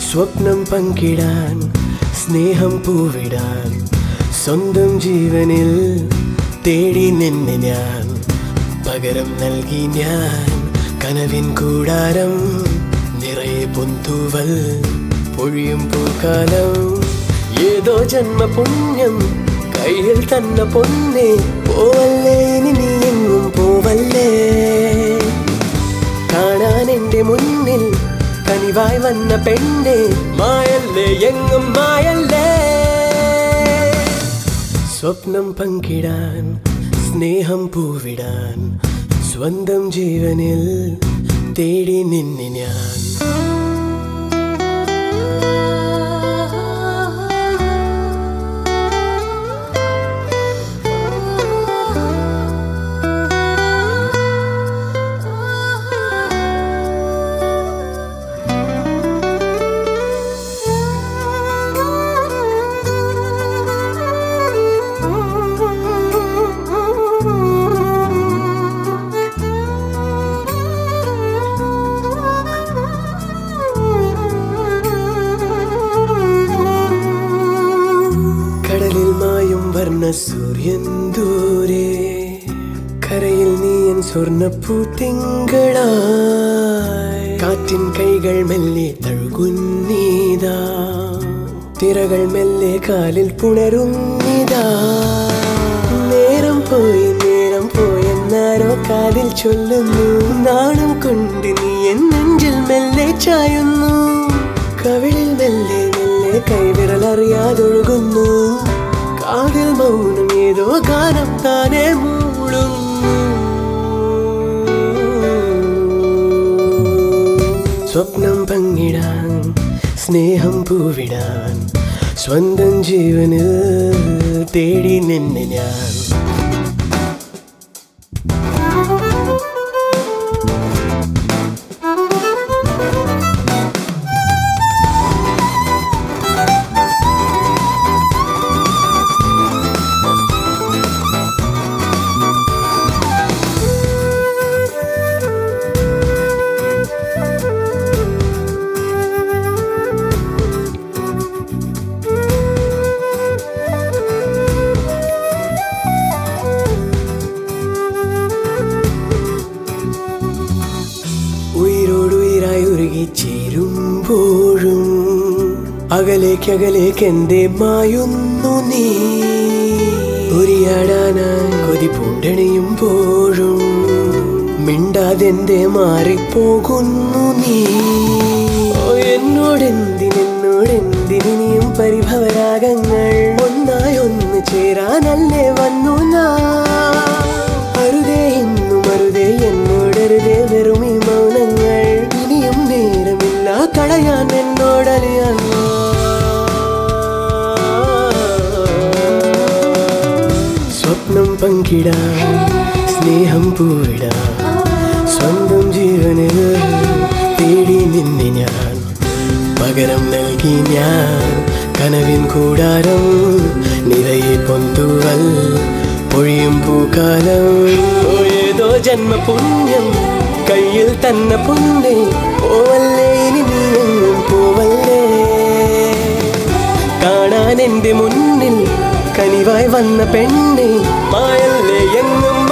സ്വപ്നം പങ്കിടാൻ സ്നേഹം പൂവിടാൻ സ്വന്തം ജീവനിൽ തേടി നിന്നെ ഞാൻ പകരം നൽകി ഞാൻ കനവിൻ കൂടാരം നിറയെ പൊന്തൂവൽ പൊഴിയും പൂക്കാലം ഏതോ ജന്മ പുണ്യം കയ്യിൽ തന്ന പൊന്നെ പോവല്ലേ ഇനി നീ എങ്ങും പോവല്ലേ കാണാൻ എന്റെ മുന്നിൽ കനിവായി വന്ന പെണ്ണെ മായല്ലേ എങ്ങും മായല്ലേ സ്വപ്നം പങ്കിടാൻ സ്നേഹം പൂവിടാൻ സ്വന്തം ജീവനിൽ തേടി നിന്നെ ഞാൻ കടലിൽ മായും വർണ്ണ സൂര്യൻ ദൂരെ കരയിൽ നീയൻ സ്വർണ്ണപ്പൂ തിങ്കളായി കാറ്റിൻ കൈകൾ മെല്ലെ തഴുകുന്നീതാ തിരകൾ മെല്ലെ കാലിൽ പുണരുന്നിതാ നേരം പോയി നേരം പോയെന്നാരോ കാതിൽ ചൊല്ലുന്നു നാണം കൊണ്ട് നീ എൻ നെഞ്ചിൽ മെല്ലെ ചായുന്നു കവിളിൽ മെല്ലെ മെല്ലെ കൈവിരൽ അറിയാതൊഴുകുന്നു കാതിൽ മൗനം ഏതോ ഗാനം താനെ മൂളുന്നു സ്വപ്നം പങ്കിടാൻ സ്നേഹം പൂവിടാൻ സ്വന്തം ജീവനിൽ തേടി നിന്നെ ഞാൻ ഉയിരോടുയിരായി ഉരുകി ചേരുമ്പോഴും അകലേക്കകലേക്ക് എന്റെ മായുന്നു നീ ഉരിയാടാനായി കൊതി പൂണ്ടണിയുമ്പോഴും മിണ്ടാതെന്റെ മാറിപ്പോകുന്നു നീ ഓ എന്നോടെന്തിനെന്നോടെന്തിനിയും പരിഭവരാഗങ്ങൾ ഒന്നായി ഒന്ന് ചേരാനല്ലേ വന്നു ഞാൻ അരുതേ ഇന്നും അരുതേ എന്നോടരുതേ വെറും ഈ മൗനങ്ങൾ ഇനിയും നേരമില്ല കളയാൻ എന്നോടറിയാൻ സ്വപ്നം പങ്കിടാൻ സ്നേഹം പൂവിടാൻ സ്വന്തം ജീവനിൽ തേടി നിന്നെ ഞാൻ പകരം നൽകി ഞാൻ കനവിൻ കൂടാരം നിറയെ പൊന്തുവൽ പൊഴിയും പൂക്കാലം ഓ, ഏതോ ജന്മ പുണ്യം കയ്യിൽ തന്ന പൊന്നെ പോവല്ലേ ഇനി നീ എങ്ങും പോവല്ലേ കാണാൻ എന്റെ മുന്നിൽ കനിവായി വന്ന പെണ്ണെ മായല്ലേ എങ്ങും